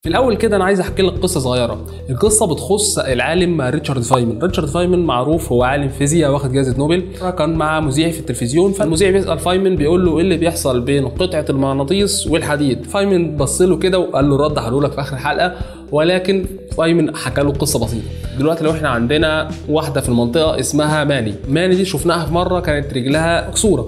في الاول كده انا عايز احكي لك قصه صغيره القصه بتخص العالم ريتشارد فايمن ريتشارد فايمن معروف هو عالم فيزياء واخد جائزه نوبل كان مع مذيع في التلفزيون فالمذيع بيسال فايمن بيقول له ايه اللي بيحصل بين قطعه المغناطيس والحديد فايمن بص له كده وقال له رد هقوله لك في اخر الحلقه ولكن فايمن حكى له قصه بسيطه دلوقتي لو احنا عندنا واحده في المنطقه اسمها ماني ماني دي شفناها في مره كانت رجلها مكسوره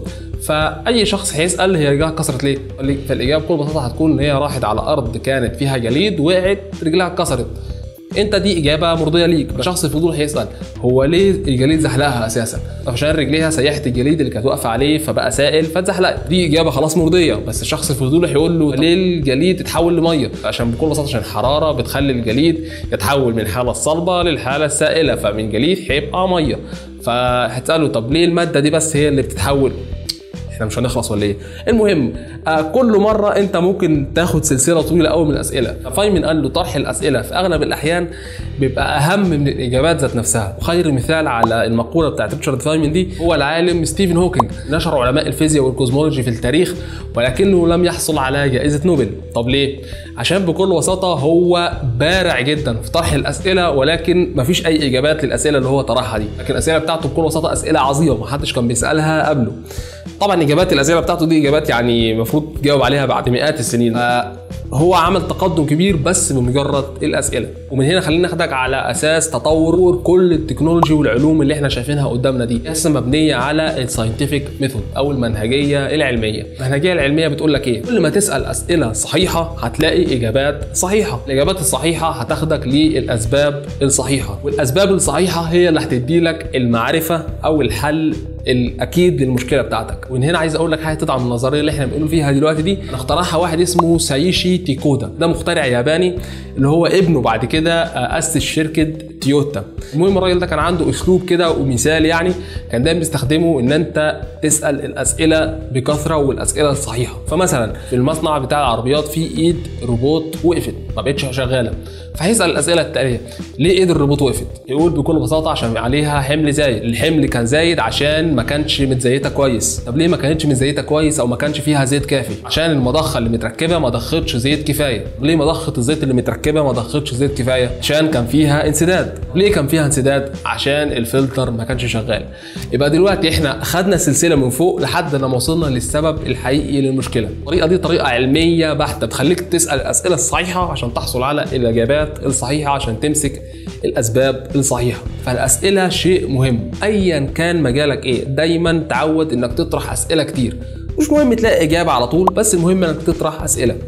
فاي شخص هيسال هي رجلها اتكسرت ليه؟ فالاجابه بكل بساطه هتكون ان هي راحت على ارض كانت فيها جليد وقعت رجلها اتكسرت انت دي اجابه مرضيه ليك شخص الفضول هيسال هو ليه الجليد زحلقها اساسا عشان رجليها سيحت الجليد اللي كانت واقفه عليه فبقى سائل فاتزحلقت دي اجابه خلاص مرضيه بس الشخص الفضول هيقول له ليه الجليد اتحول لميه عشان بكل بساطه عشان الحراره بتخلي الجليد يتحول من الحاله الصلبه للحاله السائله فمن جليد هيبقى ميه فهتساله طب ليه الماده دي بس هي اللي بتتحول احنا مش هنخلص ولا ايه المهم آه كل مره انت ممكن تاخد سلسله طويله قوي من الاسئله فايمن قال له طرح الاسئله في اغلب الاحيان بيبقى اهم من الاجابات ذات نفسها وخير مثال على المقوله بتاعت ريتشارد فايمن دي هو العالم ستيفن هوكينج نشر علماء الفيزياء والكوزمولوجي في التاريخ ولكنه لم يحصل على جائزه نوبل طب ليه عشان بكل بساطه هو بارع جدا في طرح الاسئله ولكن مفيش اي اجابات للاسئله اللي هو طرحها دي لكن الاسئله بتاعته بكل بساطه اسئله عظيمه محدش كان بيسالها قبله طبعا اجابات الاسئله بتاعته دي اجابات يعني المفروض تجاوب عليها بعد مئات السنين هو عمل تقدم كبير بس بمجرد الاسئله ومن هنا خلينا ناخدك على اساس تطور كل التكنولوجي والعلوم اللي احنا شايفينها قدامنا دي اساسا مبنيه على الساينتفك ميثود او المنهجيه العلميه المنهجيه العلميه بتقول لك ايه كل ما تسال اسئله صحيحه هتلاقي اجابات صحيحه الاجابات الصحيحه هتاخدك للاسباب الصحيحه والاسباب الصحيحه هي اللي هتدي لك المعرفه او الحل الاكيد للمشكله بتاعتك ومن هنا عايز اقول لك حاجه تدعم النظريه اللي احنا بنقول فيها دلوقتي دي اخترعها واحد اسمه سايشي تيكودا ده مخترع ياباني اللي هو ابنه بعد كده اسس شركه تويوتا المهم الراجل ده كان عنده اسلوب كده ومثال يعني كان دايما بيستخدمه ان انت تسال الاسئله بكثره والاسئله الصحيحه فمثلا في المصنع بتاع العربيات في ايد روبوت وقفت ما بقتش شغاله فهيسال الاسئله التاليه ليه ايد الروبوت وقفت يقول بكل بساطه عشان عليها حمل زايد الحمل كان زايد عشان ما كانش متزيته كويس طب ليه ما كانتش متزيته كويس او ما كانش فيها زيت كافي عشان المضخه اللي متركبه ما ضختش زيت كفايه ليه مضخه الزيت اللي متركبه ما ضختش زيت كفايه عشان كان فيها انسداد ليه كان فيها انسداد عشان الفلتر ما كانش شغال يبقى دلوقتي احنا خدنا سلسله من فوق لحد لما وصلنا للسبب الحقيقي للمشكله الطريقه دي طريقه علميه بحته بتخليك تسال الاسئله الصحيحه عشان تحصل على الاجابات الصحيحه عشان تمسك الاسباب الصحيحه فالاسئله شيء مهم ايا كان مجالك ايه دايما تعود انك تطرح اسئله كتير مش مهم تلاقي اجابه على طول بس المهم انك تطرح اسئله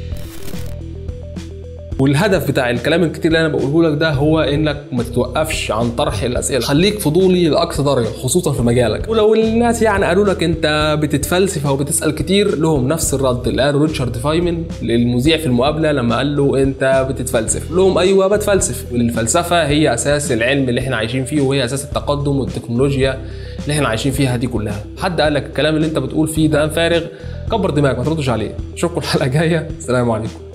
والهدف بتاع الكلام الكتير اللي انا بقوله لك ده هو انك ما تتوقفش عن طرح الاسئله خليك فضولي لاقصى درجه خصوصا في مجالك ولو الناس يعني قالوا لك انت بتتفلسف او بتسال كتير لهم نفس الرد اللي قاله ريتشارد فايمن للمذيع في المقابله لما قال له انت بتتفلسف لهم ايوه بتفلسف والفلسفه هي اساس العلم اللي احنا عايشين فيه وهي اساس التقدم والتكنولوجيا اللي احنا عايشين فيها دي كلها حد قال لك الكلام اللي انت بتقول فيه ده فارغ كبر دماغك ما تردش عليه اشوفكم الحلقه الجايه السلام عليكم